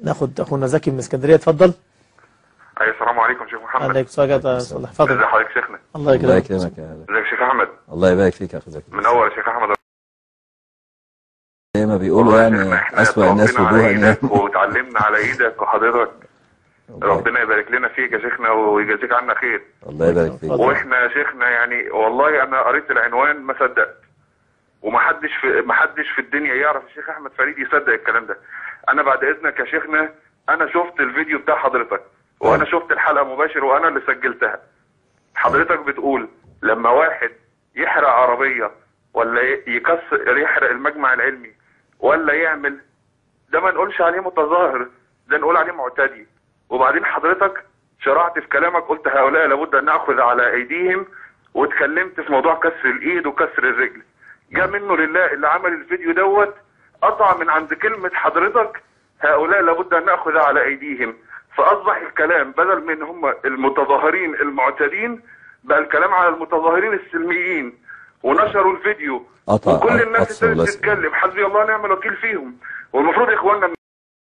ناخد اخونا زكي من اسكندريه اتفضل أي السلام عليكم شيخ محمد عليك سواجد يا صالح ازي اتفضل حضرتك شيخنا الله الله يكرمك يكرمك يا هلا ازيك يا شيخ احمد الله يبارك فيك يا اخي زكي منور يا شيخ احمد زي ما بيقولوا والله يا يعني شيخنا احنا اسوأ الناس اتربينا على وجوها ايدك يعني وتعلمنا على ايدك وحضرتك ربنا يبارك لنا فيك يا شيخنا ويجازيك عنا خير الله يبارك فيك اتفضل. واحنا يا شيخنا يعني والله انا قريت العنوان ما صدقت ومحدش في محدش في الدنيا يعرف الشيخ احمد فريد يصدق الكلام ده انا بعد اذنك يا شيخنا انا شفت الفيديو بتاع حضرتك وانا شفت الحلقه مباشر وانا اللي سجلتها حضرتك بتقول لما واحد يحرق عربيه ولا يكسر يحرق المجمع العلمي ولا يعمل ده ما نقولش عليه متظاهر ده نقول عليه معتدي وبعدين حضرتك شرعت في كلامك قلت هؤلاء لابد ان ناخذ على ايديهم واتكلمت في موضوع كسر الايد وكسر الرجل جاء منه لله اللي عمل الفيديو دوت قطع من عند كلمة حضرتك هؤلاء لابد ان ناخذ على ايديهم فاصبح الكلام بدل من هم المتظاهرين المعتدين بقى الكلام على المتظاهرين السلميين ونشروا الفيديو قطع وكل الناس قصر ابتدت ولصق. تتكلم حسبي الله ونعم الوكيل فيهم والمفروض اخواننا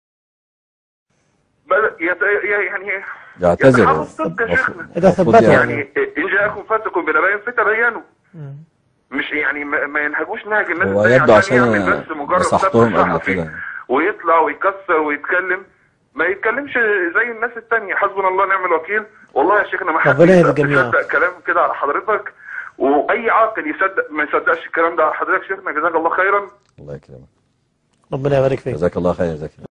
بدأ يت... يعني يعتذر يتحروا الصدق يا شيخنا إذا المفروض ثبتها يعني يعني ان جاءكم فاسق بنبأ فتبينوا مم. مش يعني ما, ما ينهجوش نهج الناس هو التانية يبدو عشان عشان يعمل بس مجرد نصحتهم سب قبل صحفي كده. ويطلع ويكسر ويتكلم ما يتكلمش زي الناس التانية حسبنا الله ونعم الوكيل والله يا شيخنا ما حد ربنا يهدي يقدر الجميع. يصدق كلام كده على حضرتك واي عاقل يصدق ما يصدقش الكلام ده على حضرتك شيخنا جزاك الله خيرا الله يكرمك ربنا يبارك فيك جزاك الله خير زكي